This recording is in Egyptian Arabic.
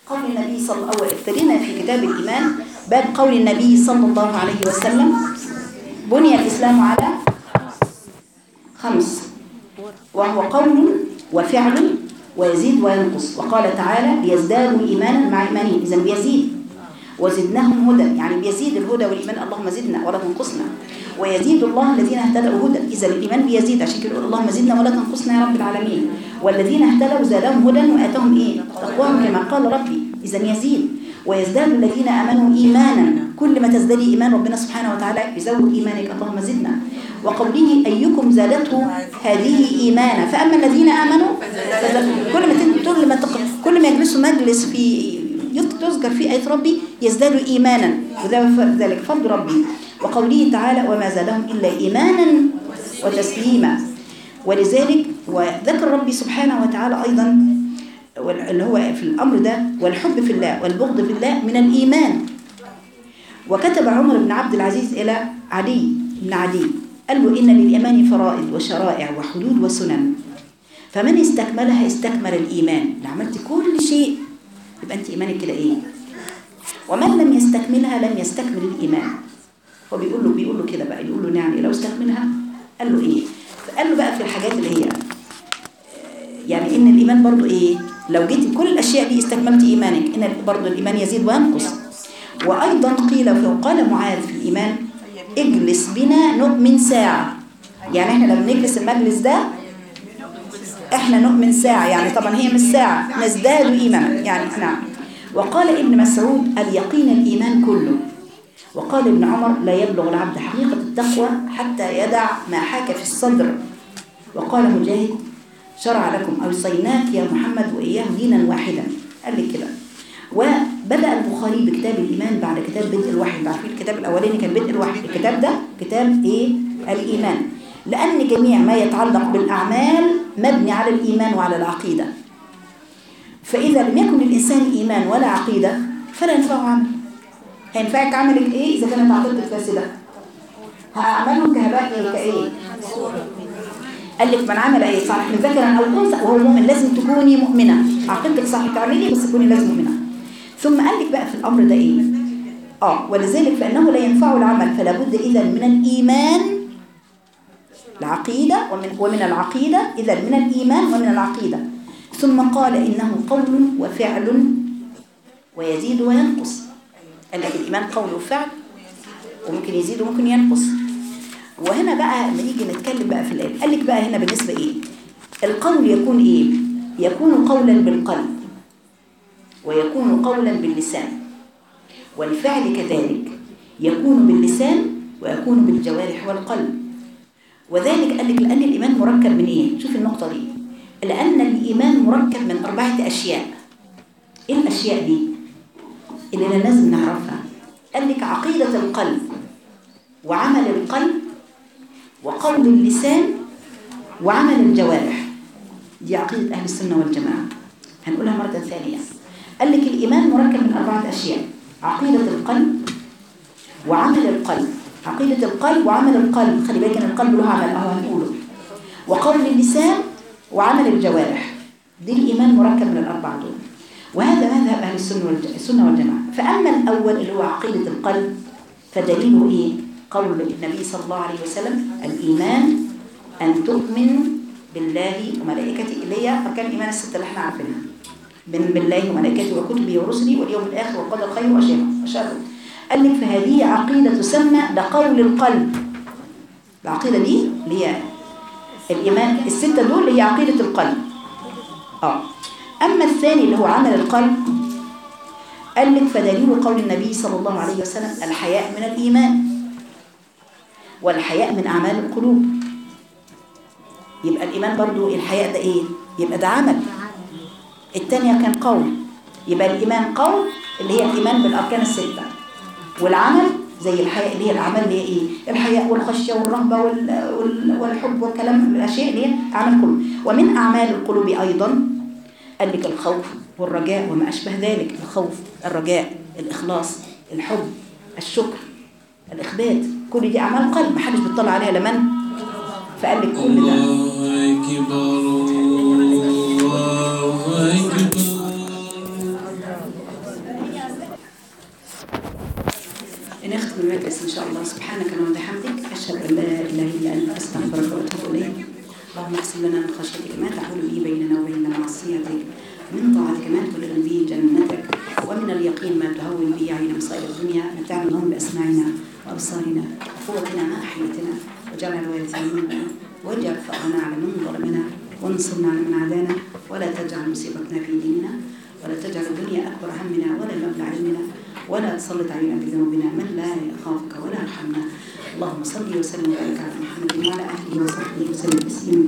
قول النبي صلى الله عليه وسلم ابتدينا في كتاب الإيمان باب قول النبي صلى الله عليه وسلم بني الإسلام على خمس وهو قول وفعل ويزيد وينقص وقال تعالى ليزدادوا إيمانا مع إيمانهم إذا بيزيد وزدناهم هدى يعني بيزيد الهدى والإيمان اللهم زدنا ولا تنقصنا ويزيد الله الذين اهتدوا هدى إذا الإيمان بيزيد عشان كده يقول اللهم زدنا ولا تنقصنا يا رب العالمين والذين اهتدوا زادهم هدى وآتاهم إيه تقواهم كما قال ربي إذا يزيد ويزداد الذين آمنوا إيمانا كل ما تزدادي إيمان ربنا سبحانه وتعالى يزود إيمانك اللهم زدنا وقوله أيكم زادته هذه إيمانا فأما الذين آمنوا فزادتهم كل ما تن- كل ما تق- كل ما يجلسوا مجلس في يذكر في آية ربي يزدادوا إيمانا وذلك فضل ربي وقوله تعالى وما زادهم إلا إيمانا وتسليما ولذلك وذكر ربي سبحانه وتعالى أيضا وال- اللي هو في الأمر ده والحب في الله والبغض في الله من الإيمان وكتب عمر بن عبد العزيز إلى علي بن علي قال له إن للإيمان فرائض وشرائع وحدود وسنن فمن استكملها استكمل الإيمان لو عملت كل شيء يبقى أنت إيمانك كده إيه ومن لم يستكملها لم يستكمل الإيمان هو بيقول له بيقول له كده بقى يقول له يعني لو استكملها قال له إيه فقال له بقى في الحاجات اللي هي يعني ان الايمان برضو ايه لو جيت كل الاشياء دي استكملت ايمانك ان برضو الايمان يزيد وينقص وايضا قيل وقال معاذ في الايمان اجلس بنا نؤمن ساعه يعني احنا لما نجلس المجلس ده احنا نؤمن ساعه يعني طبعا هي مش ساعه نزداد ايمانا يعني نعم وقال ابن مسعود اليقين الايمان كله وقال ابن عمر لا يبلغ العبد حقيقه التقوى حتى يدع ما حاك في الصدر وقال مجاهد شرع لكم أوصيناك يا محمد وإياه دينا واحدا قال لي كده وبدأ البخاري بكتاب الإيمان بعد كتاب بدء الوحي بعد الكتاب الأولاني كان بدء الوحي الكتاب ده كتاب إيه الإيمان لأن جميع ما يتعلق بالأعمال مبني على الإيمان وعلى العقيدة فإذا لم يكن للإنسان إيمان ولا عقيدة فلا ينفعه عمل هينفعك عملك إيه إذا كانت عقيدتك فاسدة هعمله كهباء كإيه قال لك من عمل ايه صالح من ذكر او انثى وهو مؤمن لازم تكوني مؤمنه عقيدتك صح تعملي بس تكوني لازم مؤمنه ثم قال لك بقى في الامر ده ايه اه ولذلك فانه لا ينفع العمل فلا بد اذا من الايمان العقيده ومن ومن العقيده اذا من الايمان ومن العقيده ثم قال انه قول وفعل ويزيد وينقص قال لك الايمان قول وفعل وممكن يزيد وممكن ينقص وهنا بقى لما نيجي نتكلم بقى في الآية قال لك بقى هنا بالنسبة إيه القول يكون إيه يكون قولا بالقلب ويكون قولا باللسان والفعل كذلك يكون باللسان ويكون بالجوارح والقلب وذلك قال لك لأن الإيمان مركب من إيه شوف النقطة دي لأن الإيمان مركب من أربعة أشياء إيه الأشياء دي اللي لازم نعرفها قال لك عقيدة القلب وعمل القلب وقول اللسان وعمل الجوارح دي عقيدة أهل السنة والجماعة هنقولها مرة ثانية قال لك الإيمان مركب من أربعة أشياء عقيدة القلب وعمل القلب عقيدة القلب وعمل القلب خلي بالك ان القلب له عمل اهو هنقوله وقول اللسان وعمل الجوارح دي الإيمان مركب من الأربعة دول وهذا مذهب أهل السنة والج- السنة والجماعة فأما الأول اللي هو عقيدة القلب فدليله إيه؟ قول النبي صلى الله عليه وسلم الإيمان أن تؤمن بالله وملائكته اللي هي أركان الإيمان الستة اللي احنا عارفينها من بالله وملائكته وكتبه ورسله واليوم الآخر والقدر خير وشر وشر قال لك فهذه عقيدة تسمى ده قول القلب العقيدة دي اللي هي الإيمان الستة دول اللي هي عقيدة القلب اه أما الثاني اللي هو عمل القلب قال لك فدليل قول النبي صلى الله عليه وسلم الحياء من الإيمان والحياء من أعمال القلوب يبقى الإيمان برضو الحياء ده إيه يبقى ده عمل الثانية كان قول يبقى الإيمان قول اللي هي الإيمان بالأركان الستة والعمل زي الحياء اللي هي الأعمال اللي هي إيه الحياء والخشية والرهبة وال- وال- والحب والكلام الأشياء اللي هي أعمال القلوب ومن أعمال القلوب أيضا قال لك الخوف والرجاء وما أشبه ذلك الخوف الرجاء الإخلاص الحب الشكر الإخبات كل دي أعمال قلب محدش بيطلع عليها لمن فقال لك كل ده الله أكبر الله أكبر نختم المجلس إن شاء الله سبحانك اللهم وبحمدك أشهد أن لا إله إلا أنت أستغفرك وأتوب إليك اللهم اقسم لنا من خشيتك ما تحول به بيننا وبين معصيتك من طاعتك ما تبلغ به جنتك ومن اليقين ما تهون به علينا مصائب الدنيا متعنا اللهم بأسماعنا وأبصارنا وقوتنا ما أحييتنا واجعلنا الوارث منا واجعل فقرنا على من ظلمنا وانصرنا على من عادانا ولا تجعل مصيبتنا في ديننا ولا تجعل الدنيا أكبر همنا ولا مبلغ علمنا ولا تسلط علينا بذنوبنا من لا يخافك ولا يرحمنا اللهم صل وسلم وبارك على محمد وعلى اله وصحبه وسلم تسليما